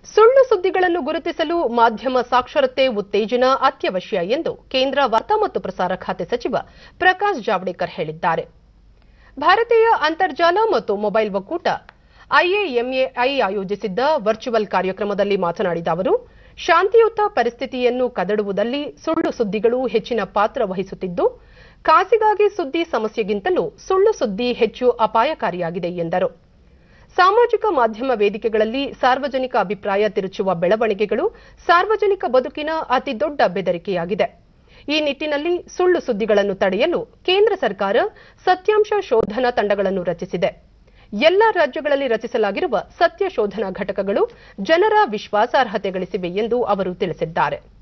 ಸುಳ್ಳು ಸುದ್ದಿಗಳನ್ನು ಗುರುತಿಸಲು ಮಾಧ್ಯಮ ಸಾಕ್ಷರತೆ ಉತ್ತೇಜನ ಅತ್ಯವಶ್ಯ ಎಂದು ಕೇಂದ್ರ ವಾರ್ತಾ ಮತ್ತು ಪ್ರಸಾರ ಖಾತೆ ಸಚಿವ ಪ್ರಕಾಶ್ ಜಾವಡೇಕರ್ ಹೇಳಿದ್ದಾರೆ ಭಾರತೀಯ ಅಂತರ್ಜಾಲ ಮತ್ತು ಮೊಬೈಲ್ ಒಕ್ಕೂಟ ಐಎಎಂಎಐ ಆಯೋಜಿಸಿದ್ದ ವರ್ಚುವಲ್ ಕಾರ್ಯಕ್ರಮದಲ್ಲಿ ಮಾತನಾಡಿದ ಅವರು ಶಾಂತಿಯುತ ಪರಿಸ್ಥಿತಿಯನ್ನು ಕದಡುವುದಲ್ಲಿ ಸುಳ್ಳು ಸುದ್ದಿಗಳು ಹೆಚ್ಚಿನ ಪಾತ್ರ ವಹಿಸುತ್ತಿದ್ದು ಕಾಸಿಗಾಗಿ ಸುದ್ದಿ ಸಮಸ್ಯೆಗಿಂತಲೂ ಸುಳ್ಳು ಸುದ್ದಿ ಹೆಚ್ಚು ಅಪಾಯಕಾರಿಯಾಗಿದೆ ಎಂದರು ಸಾಮಾಜಿಕ ಮಾಧ್ಯಮ ವೇದಿಕೆಗಳಲ್ಲಿ ಸಾರ್ವಜನಿಕ ಅಭಿಪ್ರಾಯ ತಿರುಚುವ ಬೆಳವಣಿಗೆಗಳು ಸಾರ್ವಜನಿಕ ಬದುಕಿನ ಅತಿದೊಡ್ಡ ಬೆದರಿಕೆಯಾಗಿದೆ ಈ ನಿಟ್ಟಿನಲ್ಲಿ ಸುಳ್ಳು ಸುದ್ದಿಗಳನ್ನು ತಡೆಯಲು ಕೇಂದ್ರ ಸರ್ಕಾರ ಸತ್ಯಾಂಶ ಶೋಧನಾ ತಂಡಗಳನ್ನು ರಚಿಸಿದೆ ಎಲ್ಲ ರಾಜ್ಯಗಳಲ್ಲಿ ರಚಿಸಲಾಗಿರುವ ಸತ್ಯ ಶೋಧನಾ ಘಟಕಗಳು ಜನರ ವಿಶ್ವಾಸಾರ್ಹತೆ ಗಳಿಸಿವೆ ಎಂದು ಅವರು ತಿಳಿಸಿದ್ದಾರೆ